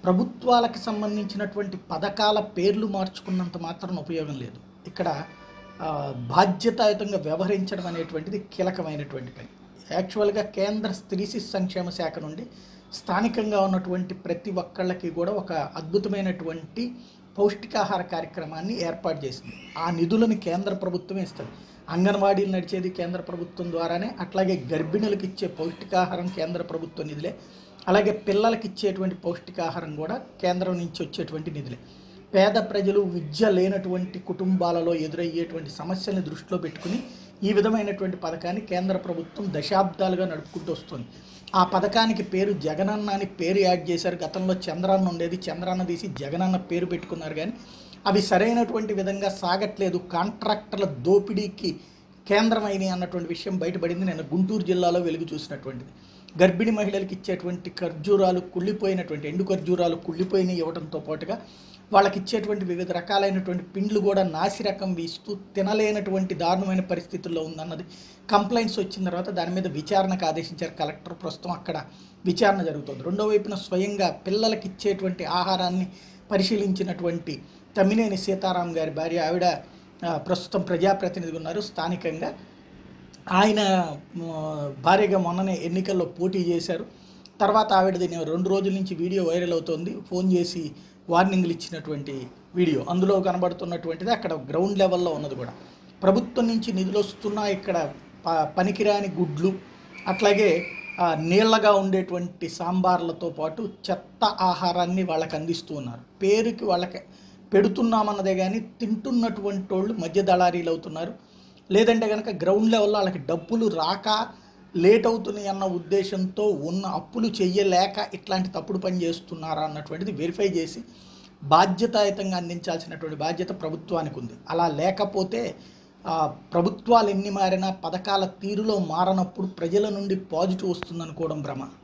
ప్రభుత్వాలకు సంబంధించినటువంటి పథకాల పేర్లు మార్చుకున్నంత మాత్రం ఉపయోగం లేదు ఇక్కడ ఆ, బాధ్యతాయుతంగా వ్యవహరించడం అనేటువంటిది కీలకమైనటువంటి పని యాక్చువల్గా కేంద్ర స్త్రీ శిశు సంక్షేమ శాఖ నుండి స్థానికంగా ఉన్నటువంటి ప్రతి ఒక్కళ్ళకి కూడా ఒక అద్భుతమైనటువంటి పౌష్టికాహార కార్యక్రమాన్ని ఏర్పాటు చేసింది ఆ నిధులను కేంద్ర ప్రభుత్వమే ఇస్తుంది అంగన్వాడీలు నడిచేది కేంద్ర ప్రభుత్వం ద్వారానే అట్లాగే గర్భిణులకు ఇచ్చే పౌష్టికాహారం కేంద్ర ప్రభుత్వ నిధులే అలాగే పిల్లలకి ఇచ్చేటువంటి పౌష్టికాహారం కూడా కేంద్రం నుంచి వచ్చేటువంటి నిధులే పేద ప్రజలు విద్య లేనటువంటి కుటుంబాలలో ఎదురయ్యేటువంటి సమస్యల్ని దృష్టిలో పెట్టుకుని ఈ విధమైనటువంటి పథకాన్ని కేంద్ర ప్రభుత్వం దశాబ్దాలుగా నడుపుకుంటూ వస్తుంది ఆ పథకానికి పేరు జగనన్న అని పేరు యాడ్ చేశారు గతంలో చంద్రాన్న ఉండేది చంద్రాన్న తీసి జగనన్న పేరు పెట్టుకున్నారు కానీ అవి సరైనటువంటి విధంగా సాగట్లేదు కాంట్రాక్టర్ల దోపిడీకి కేంద్రమైనవి అన్నటువంటి విషయం బయటపడింది నేను గుంటూరు జిల్లాలో వెలుగు చూసినటువంటిది గర్భిణీ మహిళలకు ఇచ్చేటువంటి ఖర్జూరాలు కుళ్ళిపోయినటువంటి ఎండు ఖర్జూరాలు కుళ్ళిపోయినవి ఇవ్వడంతో పాటుగా వాళ్ళకి ఇచ్చేటువంటి వివిధ రకాలైనటువంటి పిండ్లు కూడా నాసి రకం వీస్తూ తినలేనటువంటి దారుణమైన పరిస్థితుల్లో ఉందన్నది కంప్లైంట్స్ వచ్చిన తర్వాత దాని మీద విచారణకు ఆదేశించారు కలెక్టర్ ప్రస్తుతం అక్కడ విచారణ జరుగుతుంది రెండో వైపున స్వయంగా పిల్లలకి ఇచ్చేటువంటి ఆహారాన్ని పరిశీలించినటువంటి తమ్మినేని సీతారాం గారి భార్య ఆవిడ ఆ, ప్రస్తుతం ప్రజాప్రతినిధిగా ఉన్నారు స్థానికంగా ఆయన ఆ, భార్యగా మొన్ననే ఎన్నికల్లో పోటీ చేశారు తర్వాత ఆవిడది నేను రెండు రోజుల నుంచి వీడియో వైరల్ అవుతోంది ఫోన్ చేసి వార్నింగ్లు ఇచ్చినటువంటి వీడియో అందులో కనబడుతున్నటువంటిది అక్కడ గ్రౌండ్ లెవెల్లో ఉన్నది కూడా ప్రభుత్వం నుంచి నిధులు వస్తున్నా ఇక్కడ ప పనికిరాని గుడ్లు అట్లాగే ఆ, నీళ్ళగా ఉండేటువంటి సాంబార్లతో పాటు చెత్త ఆహారాన్ని వాళ్ళకి అందిస్తూ ఉన్నారు పేరుకి వాళ్ళకి పెడుతున్నామన్నదే కానీ తింటున్నటువంటి వాళ్ళు మధ్య దళారీలు అవుతున్నారు లేదంటే కనుక గ్రౌండ్ లెవెల్లో వాళ్ళకి డబ్బులు రాక లేట్ అవుతున్నాయి అన్న ఉద్దేశంతో ఉన్న అప్పులు చెయ్యలేక ఇట్లాంటి తప్పుడు పని చేస్తున్నారా అన్నటువంటిది వెరిఫై చేసి బాధ్యతాయుతంగా అందించాల్సినటువంటి బాధ్యత ప్రభుత్వానికి ఉంది అలా లేకపోతే ఆ, ప్రభుత్వాలు ఎన్ని మారినా పథకాల తీరులో మారనప్పుడు ప్రజల నుండి పాజిటివ్ వస్తుందనుకోవడం భ్రమ